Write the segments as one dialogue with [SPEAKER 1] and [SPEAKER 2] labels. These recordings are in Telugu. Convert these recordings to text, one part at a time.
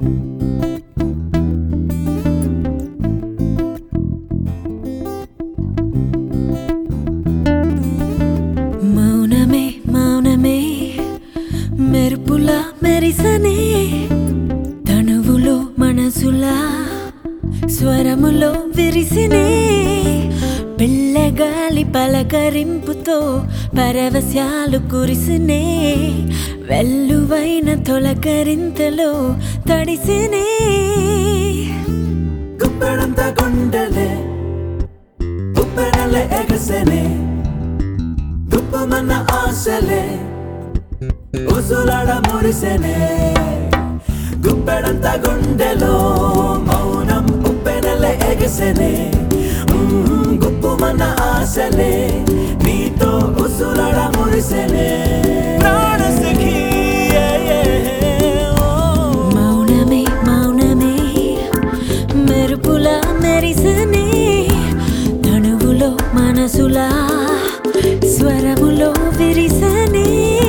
[SPEAKER 1] మౌనమే మౌనమే మెరుపులా మెరిసనే తనువులో మనసులా స్వరములో విరిసినే పిల్లగాలి పలకరింపుతో పరవశ్యాలు కురిసినే వెల్లువైన తొలకరింతలో తడిసినే
[SPEAKER 2] గుప్పెడంత గుండెలే ఉప్పెనలే ఎగసెనే గుప్పమన్న ఆశలే ఉసులాడ మురిసెనే గుప్పెడంత గుండెలో మౌనం ఉప్పెనలే ఎగసెనే మ్మ్, గుప్పుమన్న ఆశలే నీతో ఉసులాడ మురిసెనే ప్రాణ సఖీ ఏ, ఏ, ఓ.
[SPEAKER 1] మౌనమే మౌనమే మెరుపులా మెరిసనే తనువులో మనసులా స్వరములో విరిసనే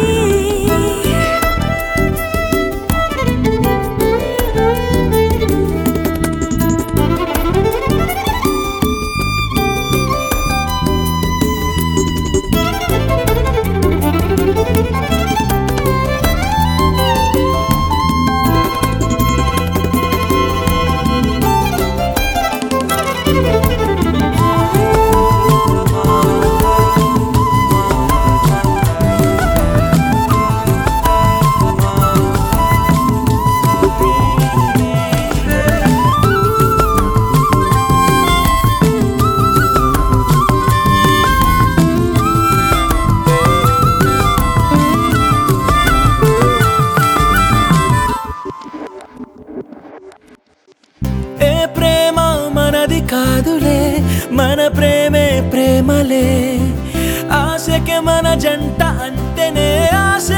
[SPEAKER 2] ఏ ప్రేమ మనది కాదులే మన ప్రేమే ప్రేమలే ఆశకే మన జంట అంటేనే ఆశ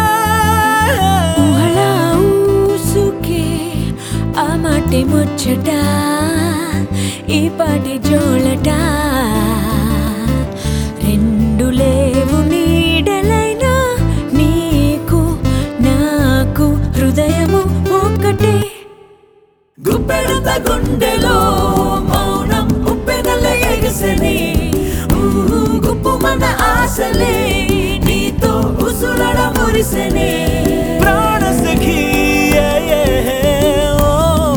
[SPEAKER 1] ఊహలా ఊసుకే ఆ మాటి ముచ్చట ఈ పాటి జోలట రెండు లేవు నీడలైనా నీకు నాకు హృదయము ఒక్కటే
[SPEAKER 2] గుప్పెడంత గుండెలో మౌనం ఉప్పెనల ఎగసని ఊహు, గుప్పు మన ఆశలే నీతో ఉసులడ మురిసెనే ప్రాణ సఖీ ఏ, ఏ, ఓ.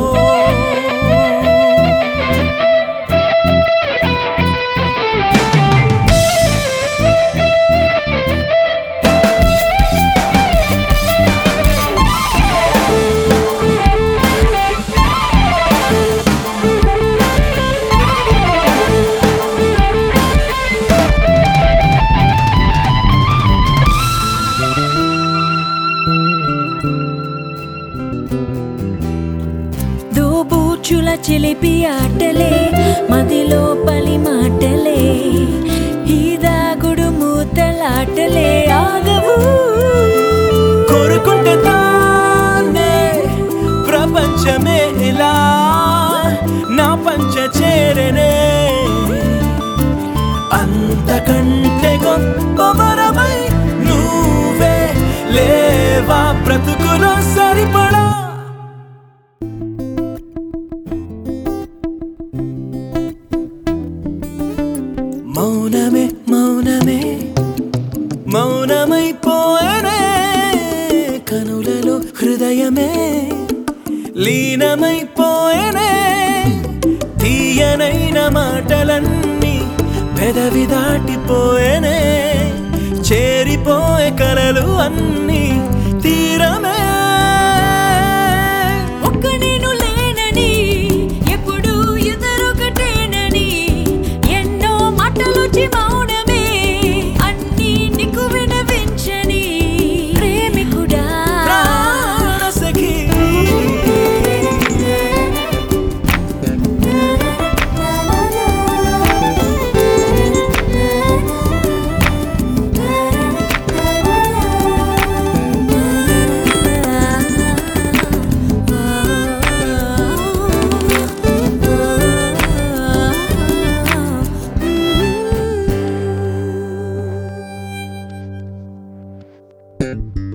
[SPEAKER 1] దోబూచుల చిలిపి ఆటలే మదిలో పలి మాటలే ఈ దాగుడు మూతలాటలే ఆగవు
[SPEAKER 2] కోరుకుంటే తానే ప్రపంచమే ఇలా నా పంచ చేరనే అంతకంటే గొప్ప వరమై నువ్వే లేవా బ్రతుకులో సరిపడా మౌనమే మౌనమే మౌనమైపోయనే కనులలో హృదయమే లీనమైపోయనే తీయనైన మాటలన్నీ పెదవి దాటిపోయనే చేరిపోయే కలలు అన్నీ తీరమే
[SPEAKER 1] ఒక్క నేను లేనని ఎప్పుడు ఎదురొకటేనని ఎన్నో మాటలొచ్చి మౌనమే అన్నీ నీకు వినవించని ప్రేమికుడా
[SPEAKER 2] ప్రాణ సఖీ
[SPEAKER 1] Mm-hmm.